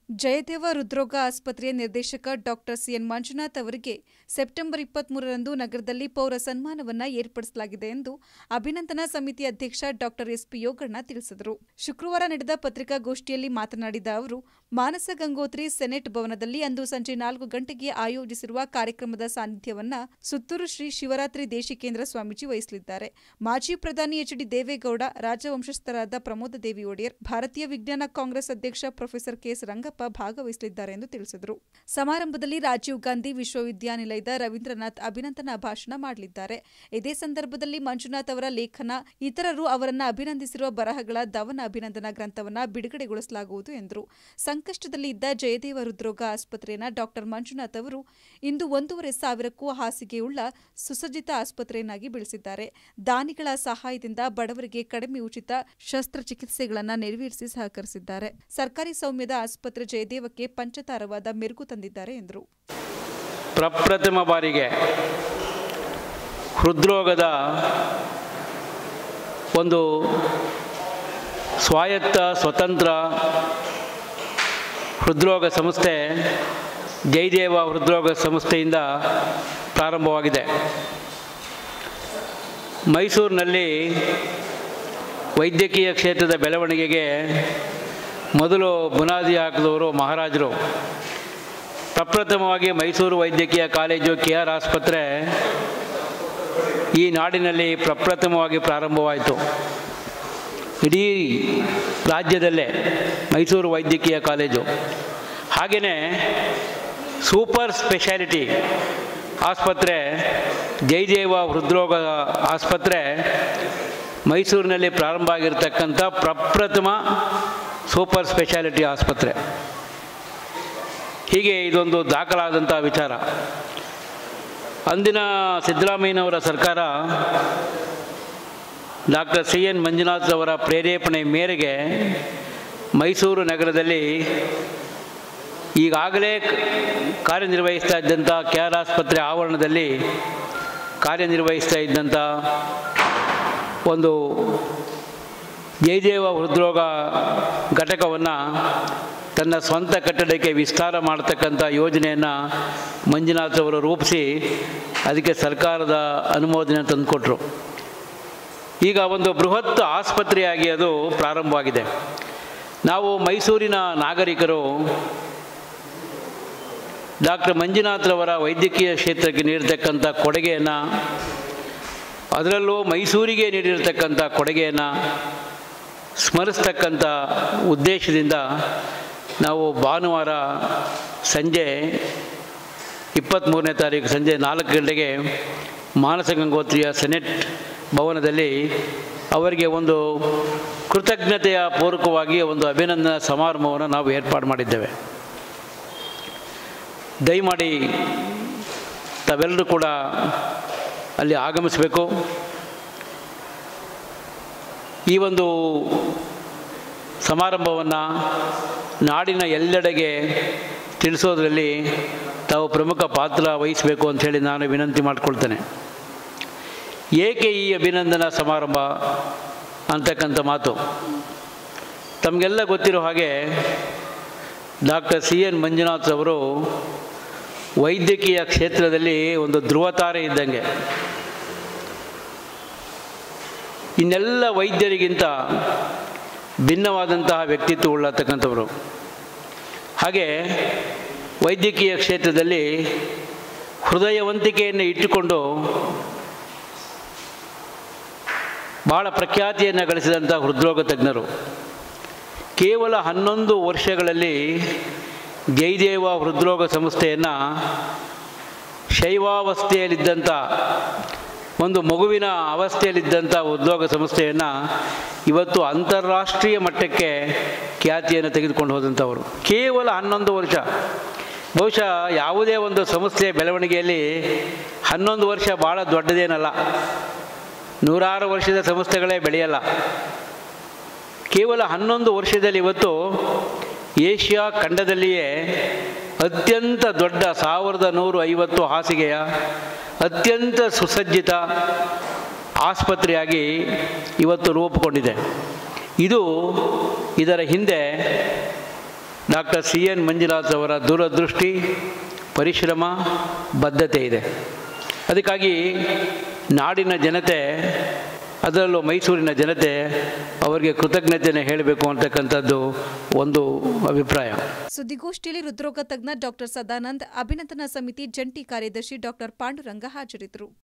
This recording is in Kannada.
ಜಯದೇವ ಹೃದ್ರೋಗ ಆಸ್ಪತ್ರೆಯ ನಿರ್ದೇಶಕ ಡಾಕ್ಟರ್ ಸಿಎನ್ ಮಂಜುನಾಥ್ ಅವರಿಗೆ ಸೆಪ್ಟೆಂಬರ್ ಇಪ್ಪತ್ಮೂರರಂದು ನಗರದಲ್ಲಿ ಪೌರ ಸನ್ಮಾನವನ್ನ ಏರ್ಪಡಿಸಲಾಗಿದೆ ಎಂದು ಅಭಿನಂದನಾ ಸಮಿತಿ ಅಧ್ಯಕ್ಷ ಡಾಕ್ಟರ್ ಎಸ್ಪಿ ಯೋಗಣ್ಣ ತಿಳಿಸಿದರು ಶುಕ್ರವಾರ ನಡೆದ ಪತ್ರಿಕಾಗೋಷ್ಠಿಯಲ್ಲಿ ಮಾತನಾಡಿದ ಅವರು ಮಾನಸ ಗಂಗೋತ್ರಿ ಸೆನೆಟ್ ಭವನದಲ್ಲಿ ಅಂದು ಸಂಜೆ ನಾಲ್ಕು ಗಂಟೆಗೆ ಆಯೋಜಿಸಿರುವ ಕಾರ್ಯಕ್ರಮದ ಸಾನ್ನಿಧ್ಯವನ್ನ ಸುತ್ತೂರು ಶ್ರೀ ಶಿವರಾತ್ರಿ ದೇಶಿಕೇಂದ್ರ ಸ್ವಾಮೀಜಿ ವಹಿಸಲಿದ್ದಾರೆ ಮಾಜಿ ಪ್ರಧಾನಿ ಎಚ್ ಡಿ ದೇವೇಗೌಡ ರಾಜವಂಶಸ್ಥರಾದ ಪ್ರಮೋದ ದೇವಿ ಒಡೆಯರ್ ಭಾರತೀಯ ವಿಜ್ಞಾನ ಕಾಂಗ್ರೆಸ್ ಅಧ್ಯಕ್ಷ ಪ್ರೊಫೆಸರ್ ಕೆಎಸ್ ರಂಗಪ್ಪ ಭಾಗವಹಿಸಲಿದ್ದಾರೆ ಎಂದು ತಿಳಿಸಿದರು ಸಮಾರಂಭದಲ್ಲಿ ರಾಜೀವ್ ಗಾಂಧಿ ವಿಶ್ವವಿದ್ಯಾನಿಲಯದ ರವೀಂದ್ರನಾಥ್ ಅಭಿನಂದನಾ ಭಾಷಣ ಮಾಡಲಿದ್ದಾರೆ ಇದೇ ಸಂದರ್ಭದಲ್ಲಿ ಮಂಜುನಾಥ್ ಅವರ ಲೇಖನ ಇತರರು ಅವರನ್ನ ಅಭಿನಂದಿಸಿರುವ ಬರಹಗಳ ಧವನ ಅಭಿನಂದನಾ ಗ್ರಂಥವನ್ನ ಬಿಡುಗಡೆಗೊಳಿಸಲಾಗುವುದು ಎಂದರು ಸಂಕಷ್ಟದಲ್ಲಿ ಇದ್ದ ಜಯದೇವ ಹೃದ್ರೋಗ ಆಸ್ಪತ್ರೆಯನ್ನ ಡಾಕ್ಟರ್ ಮಂಜುನಾಥ್ ಅವರು ಇಂದು ಒಂದೂವರೆ ಸಾವಿರಕ್ಕೂ ಹಾಸಿಗೆಯುಳ್ಳ ಸುಸಜ್ಜಿತ ಆಸ್ಪತ್ರೆಯನ್ನಾಗಿ ಬೆಳೆಸಿದ್ದಾರೆ ದಾನಿಗಳ ಸಹಾಯದಿಂದ ಬಡವರಿಗೆ ಕಡಿಮೆ ಉಚಿತ ಶಸ್ತ್ರಚಿಕಿತ್ಸೆಗಳನ್ನು ನೆರವೇರಿಸಿ ಸಹಕರಿಸಿದ್ದಾರೆ ಸರ್ಕಾರಿ ಸೌಮ್ಯದ ಆಸ್ಪತ್ರೆ ಜಯದೇವಕ್ಕೆ ಪಂಚತಾರವಾದ ಮೆರುಗು ತಂದಿದ್ದಾರೆ ಎಂದರು ಪ್ರಪ್ರಥಮ ಬಾರಿಗೆ ಹೃದ್ರೋಗದ ಒಂದು ಸ್ವಾಯತ್ತ ಸ್ವತಂತ್ರ ಹೃದ್ರೋಗ ಸಂಸ್ಥೆ ಜಯದೇವ ಹೃದ್ರೋಗ ಸಂಸ್ಥೆಯಿಂದ ಪ್ರಾರಂಭವಾಗಿದೆ ಮೈಸೂರಿನಲ್ಲಿ ವೈದ್ಯಕೀಯ ಕ್ಷೇತ್ರದ ಬೆಳವಣಿಗೆಗೆ ಮೊದಲು ಬುನಾದಿ ಹಾಕಿದವರು ಮಹಾರಾಜರು ಪ್ರಪ್ರಥಮವಾಗಿ ಮೈಸೂರು ವೈದ್ಯಕೀಯ ಕಾಲೇಜು ಕೆ ಆರ್ ಆಸ್ಪತ್ರೆ ಈ ನಾಡಿನಲ್ಲಿ ಪ್ರಪ್ರಥಮವಾಗಿ ಪ್ರಾರಂಭವಾಯಿತು ಇಡೀ ರಾಜ್ಯದಲ್ಲೇ ಮೈಸೂರು ವೈದ್ಯಕೀಯ ಕಾಲೇಜು ಹಾಗೆಯೇ ಸೂಪರ್ ಸ್ಪೆಷಾಲಿಟಿ ಆಸ್ಪತ್ರೆ ಜಯದೇವ ಹೃದ್ರೋಗ ಆಸ್ಪತ್ರೆ ಮೈಸೂರಿನಲ್ಲಿ ಪ್ರಾರಂಭ ಆಗಿರ್ತಕ್ಕಂಥ ಪ್ರಪ್ರಥಮ ಸೂಪರ್ ಸ್ಪೆಷಾಲಿಟಿ ಆಸ್ಪತ್ರೆ ಹೀಗೆ ಇದೊಂದು ದಾಖಲಾದಂಥ ವಿಚಾರ ಅಂದಿನ ಸಿದ್ದರಾಮಯ್ಯನವರ ಸರ್ಕಾರ ಡಾಕ್ಟರ್ ಸಿ ಎನ್ ಮಂಜುನಾಥ್ ಅವರ ಪ್ರೇರೇಪಣೆ ಮೇರೆಗೆ ಮೈಸೂರು ನಗರದಲ್ಲಿ ಈಗಾಗಲೇ ಕಾರ್ಯನಿರ್ವಹಿಸ್ತಾ ಇದ್ದಂಥ ಕೆ ಆರ್ ಆಸ್ಪತ್ರೆ ಆವರಣದಲ್ಲಿ ಕಾರ್ಯನಿರ್ವಹಿಸ್ತಾ ಇದ್ದಂಥ ಒಂದು ಜಯದೇವ ಹೃದ್ರೋಗ ಘಟಕವನ್ನು ತನ್ನ ಸ್ವಂತ ಕಟ್ಟಡಕ್ಕೆ ವಿಸ್ತಾರ ಮಾಡತಕ್ಕಂಥ ಯೋಜನೆಯನ್ನು ಮಂಜುನಾಥ್ ಅವರು ರೂಪಿಸಿ ಅದಕ್ಕೆ ಸರ್ಕಾರದ ಅನುಮೋದನೆ ತಂದುಕೊಟ್ರು ಈಗ ಒಂದು ಬೃಹತ್ ಆಸ್ಪತ್ರೆಯಾಗಿ ಅದು ಪ್ರಾರಂಭವಾಗಿದೆ ನಾವು ಮೈಸೂರಿನ ನಾಗರಿಕರು ಡಾಕ್ಟರ್ ಮಂಜುನಾಥ್ರವರ ವೈದ್ಯಕೀಯ ಕ್ಷೇತ್ರಕ್ಕೆ ನೀಡಿರ್ತಕ್ಕಂಥ ಕೊಡುಗೆಯನ್ನು ಅದರಲ್ಲೂ ಮೈಸೂರಿಗೆ ನೀಡಿರ್ತಕ್ಕಂಥ ಕೊಡುಗೆಯನ್ನು ಸ್ಮರಿಸ್ತಕ್ಕಂಥ ಉದ್ದೇಶದಿಂದ ನಾವು ಭಾನುವಾರ ಸಂಜೆ ಇಪ್ಪತ್ತ್ಮೂರನೇ ತಾರೀಕು ಸಂಜೆ ನಾಲ್ಕು ಗಂಟೆಗೆ ಮಾನಸ ಗಂಗೋತ್ರಿಯ ಸೆನೆಟ್ ಭವನದಲ್ಲಿ ಅವರಿಗೆ ಒಂದು ಕೃತಜ್ಞತೆಯ ಪೂರ್ವಕವಾಗಿ ಒಂದು ಅಭಿನಂದನಾ ಸಮಾರಂಭವನ್ನು ನಾವು ಏರ್ಪಾಡು ಮಾಡಿದ್ದೇವೆ ದಯಮಾಡಿ ತಾವೆಲ್ಲರೂ ಕೂಡ ಅಲ್ಲಿ ಆಗಮಿಸಬೇಕು ಈ ಒಂದು ಸಮಾರಂಭವನ್ನು ನಾಡಿನ ಎಲ್ಲೆಡೆಗೆ ತಿಳಿಸೋದ್ರಲ್ಲಿ ತಾವು ಪ್ರಮುಖ ಪಾತ್ರ ವಹಿಸಬೇಕು ಅಂಥೇಳಿ ನಾನು ವಿನಂತಿ ಮಾಡಿಕೊಳ್ತೇನೆ ಏಕೆ ಈ ಅಭಿನಂದನಾ ಸಮಾರಂಭ ಅಂತಕ್ಕಂಥ ಮಾತು ತಮಗೆಲ್ಲ ಗೊತ್ತಿರೋ ಹಾಗೆ ಡಾಕ್ಟರ್ ಸಿ ಎನ್ ಮಂಜುನಾಥ್ ಅವರು ವೈದ್ಯಕೀಯ ಕ್ಷೇತ್ರದಲ್ಲಿ ಒಂದು ಧ್ರುವತಾರೆ ಇದ್ದಂಗೆ ಇನ್ನೆಲ್ಲ ವೈದ್ಯರಿಗಿಂತ ಭಿನ್ನವಾದಂತಹ ವ್ಯಕ್ತಿತ್ವ ಉಳ್ಳತಕ್ಕಂಥವರು ಹಾಗೆ ವೈದ್ಯಕೀಯ ಕ್ಷೇತ್ರದಲ್ಲಿ ಹೃದಯವಂತಿಕೆಯನ್ನು ಇಟ್ಟುಕೊಂಡು ಭಾಳ ಪ್ರಖ್ಯಾತಿಯನ್ನು ಗಳಿಸಿದಂಥ ಹೃದ್ರೋಗ ತಜ್ಞರು ಕೇವಲ ಹನ್ನೊಂದು ವರ್ಷಗಳಲ್ಲಿ ಜಯದೇವ ಹೃದ್ರೋಗ ಸಂಸ್ಥೆಯನ್ನು ಶೈವಾವಸ್ಥೆಯಲ್ಲಿದ್ದಂಥ ಒಂದು ಮಗುವಿನ ಅವಸ್ಥೆಯಲ್ಲಿದ್ದಂಥ ಉದ್ಯೋಗ ಸಂಸ್ಥೆಯನ್ನು ಇವತ್ತು ಅಂತಾರಾಷ್ಟ್ರೀಯ ಮಟ್ಟಕ್ಕೆ ಖ್ಯಾತಿಯನ್ನು ತೆಗೆದುಕೊಂಡು ಹೋದಂಥವರು ಕೇವಲ ಹನ್ನೊಂದು ವರ್ಷ ಬಹುಶಃ ಯಾವುದೇ ಒಂದು ಸಂಸ್ಥೆಯ ಬೆಳವಣಿಗೆಯಲ್ಲಿ ಹನ್ನೊಂದು ವರ್ಷ ಭಾಳ ದೊಡ್ಡದೇನಲ್ಲ ನೂರಾರು ವರ್ಷದ ಸಂಸ್ಥೆಗಳೇ ಬೆಳೆಯಲ್ಲ ಕೇವಲ ಹನ್ನೊಂದು ವರ್ಷದಲ್ಲಿ ಇವತ್ತು ಏಷ್ಯಾ ಖಂಡದಲ್ಲಿಯೇ ಅತ್ಯಂತ ದೊಡ್ಡ ಸಾವಿರದ ನೂರು ಐವತ್ತು ಹಾಸಿಗೆಯ ಅತ್ಯಂತ ಸುಸಜ್ಜಿತ ಆಸ್ಪತ್ರೆಯಾಗಿ ಇವತ್ತು ರೂಪುಗೊಂಡಿದೆ ಇದು ಇದರ ಹಿಂದೆ ಡಾಕ್ಟರ್ ಸಿ ಎನ್ ಮಂಜುನಾಥ್ ಅವರ ದೂರದೃಷ್ಟಿ ಪರಿಶ್ರಮ ಬದ್ಧತೆ ಇದೆ ಅದಕ್ಕಾಗಿ ನಾಡಿನ ಜನತೆ ಅದರಲ್ಲೂ ಮೈಸೂರಿನ ಜನತೆ ಅವರಿಗೆ ಕೃತಜ್ಞತೆಯನ್ನು ಹೇಳಬೇಕು ಅಂತಕ್ಕಂಥದ್ದು ಒಂದು ಅಭಿಪ್ರಾಯ ಸುದ್ದಿಗೋಷ್ಠಿಯಲ್ಲಿ ಹೃದ್ರೋಗ ತಜ್ಞ ಡಾಕ್ಟರ್ ಸದಾನಂದ್ ಅಭಿನಂದನಾ ಸಮಿತಿ ಜಂಟಿ ಕಾರ್ಯದರ್ಶಿ ಡಾಕ್ಟರ್ ಪಾಂಡುರಂಗ ಹಾಜರಿದ್ದರು